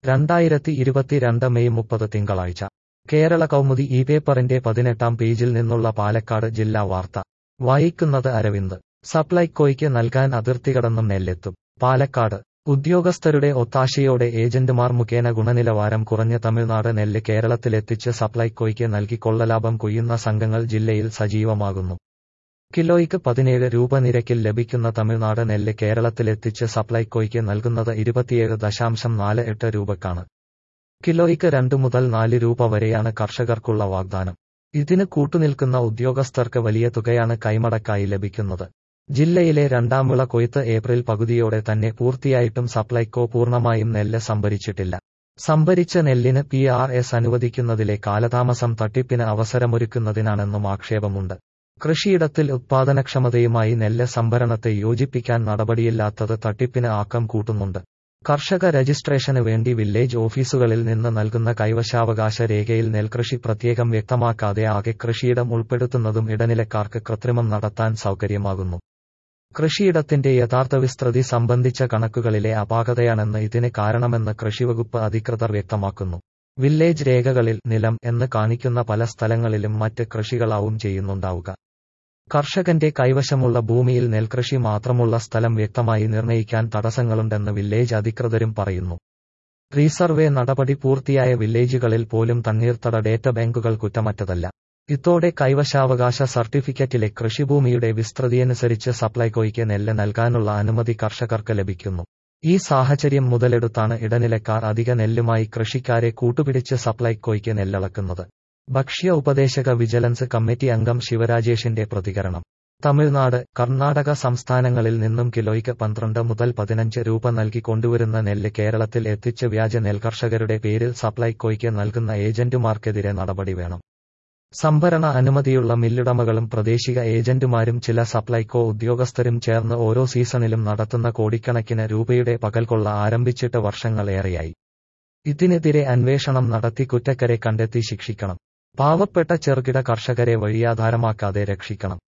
രണ്ടായിരത്തി ഇരുപത്തിരണ്ട് മെയ് മുപ്പത് തിങ്കളാഴ്ച കേരള കൗമുദി ഈ പേപ്പറിന്റെ പതിനെട്ടാം പേജിൽ നിന്നുള്ള പാലക്കാട് ജില്ലാ വാർത്ത വായിക്കുന്നത് അരവിന്ദ് സപ്ലൈകോയ്ക്ക് നൽകാൻ അതിർത്തി കടന്നും നെല്ലെത്തും പാലക്കാട് ഉദ്യോഗസ്ഥരുടെ ഒത്താശയോടെ ഏജന്റുമാർ മുഖേന ഗുണനിലവാരം കുറഞ്ഞ തമിഴ്നാട് നെല്ല് കേരളത്തിലെത്തിച്ച് സപ്ലൈകോയ്ക്ക് നൽകി കൊള്ളലാഭം കൊയ്യുന്ന സംഘങ്ങൾ ജില്ലയിൽ സജീവമാകുന്നു കിലോയ്ക്ക് പതിനേഴ് രൂപ നിരക്കിൽ ലഭിക്കുന്ന തമിഴ്നാട് നെല്ല് കേരളത്തിലെത്തിച്ച് സപ്ലൈകോയ്ക്ക് നൽകുന്നത് ഇരുപത്തിയേഴ് ദശാംശം നാല് എട്ട് രൂപക്കാണ് കിലോയ്ക്ക് രണ്ട് മുതൽ നാല് രൂപ വരെയാണ് കർഷകർക്കുള്ള വാഗ്ദാനം ഇതിന് കൂട്ടുനിൽക്കുന്ന ഉദ്യോഗസ്ഥർക്ക് വലിയ തുകയാണ് കൈമടക്കായി ലഭിക്കുന്നത് ജില്ലയിലെ രണ്ടാം വിള കൊയ്ത്ത് ഏപ്രിൽ പകുതിയോടെ തന്നെ പൂർത്തിയായിട്ടും സപ്ലൈകോ പൂർണ്ണമായും നെല്ല് സംഭരിച്ചിട്ടില്ല സംഭരിച്ച നെല്ലിന് പി ആർ എസ് അനുവദിക്കുന്നതിലെ കാലതാമസം തട്ടിപ്പിന് അവസരമൊരുക്കുന്നതിനാണെന്നും ആക്ഷേപമുണ്ട് കൃഷിയിടത്തിൽ ഉത്പാദനക്ഷമതയുമായി നെല്ല് സംഭരണത്തെ യോജിപ്പിക്കാൻ നടപടിയില്ലാത്തത് തട്ടിപ്പിന് ആക്കം കൂട്ടുന്നുണ്ട് കർഷക രജിസ്ട്രേഷന് വേണ്ടി വില്ലേജ് ഓഫീസുകളിൽ നിന്ന് നൽകുന്ന കൈവശാവകാശ രേഖയിൽ നെൽകൃഷി പ്രത്യേകം വ്യക്തമാക്കാതെ ആകെ കൃഷിയിടം ഉൾപ്പെടുത്തുന്നതും ഇടനിലക്കാർക്ക് കൃത്രിമം നടത്താൻ സൗകര്യമാകുന്നു കൃഷിയിടത്തിന്റെ യഥാർത്ഥ വിസ്തൃതി സംബന്ധിച്ച കണക്കുകളിലെ അപാകതയാണെന്ന് ഇതിന് കാരണമെന്ന് കൃഷിവകുപ്പ് അധികൃതർ വ്യക്തമാക്കുന്നു വില്ലേജ് രേഖകളിൽ നിലം എന്ന് കാണിക്കുന്ന പല സ്ഥലങ്ങളിലും മറ്റ് കൃഷികളാവും ചെയ്യുന്നുണ്ടാവുക കർഷകന്റെ കൈവശമുള്ള ഭൂമിയിൽ നെൽകൃഷി മാത്രമുള്ള സ്ഥലം വ്യക്തമായി നിർണയിക്കാൻ തടസ്സങ്ങളുണ്ടെന്ന് വില്ലേജ് അധികൃതരും പറയുന്നു റീസർവേ നടപടി പൂർത്തിയായ വില്ലേജുകളിൽ പോലും തണ്ണീർത്തട ഡേറ്റ ബാങ്കുകൾ കുറ്റമറ്റതല്ല ഇതോടെ കൈവശാവകാശ സർട്ടിഫിക്കറ്റിലെ കൃഷിഭൂമിയുടെ വിസ്തൃതിയനുസരിച്ച് സപ്ലൈകോയ്ക്ക് നെല്ല് നൽകാനുള്ള അനുമതി കർഷകർക്ക് ലഭിക്കുന്നു ഈ സാഹചര്യം മുതലെടുത്താണ് ഇടനിലക്കാർ അധിക നെല്ലുമായി കൃഷിക്കാരെ കൂട്ടുപിടിച്ച് സപ്ലൈകോയ്ക്ക് നെല്ലളക്കുന്നത് ഭക്ഷ്യ ഉപദേശക വിജിലൻസ് കമ്മിറ്റി അംഗം ശിവരാജേഷിന്റെ പ്രതികരണം തമിഴ്നാട് കർണാടക സംസ്ഥാനങ്ങളിൽ നിന്നും കിലോയ്ക്ക് പന്ത്രണ്ട് മുതൽ പതിനഞ്ച് രൂപ നൽകി കൊണ്ടുവരുന്ന നെല്ല് കേരളത്തിൽ എത്തിച്ച് വ്യാജ നെൽകർഷകരുടെ പേരിൽ സപ്ലൈകോയ്ക്ക് നൽകുന്ന ഏജന്റുമാർക്കെതിരെ നടപടി വേണം സംഭരണ അനുമതിയുള്ള മില്ലുടമകളും പ്രാദേശിക ഏജന്റുമാരും ചില സപ്ലൈകോ ഉദ്യോഗസ്ഥരും ചേർന്ന് ഓരോ സീസണിലും നടത്തുന്ന കോടിക്കണക്കിന് രൂപയുടെ പകൽക്കൊള്ള ആരംഭിച്ചിട്ട് വർഷങ്ങളേറെയായി ഇതിനെതിരെ അന്വേഷണം നടത്തി കുറ്റക്കരെ കണ്ടെത്തി ശിക്ഷിക്കണം പാവപ്പെട്ട ചെറുകിട കർഷകരെ വഴിയാധാരമാക്കാതെ രക്ഷിക്കണം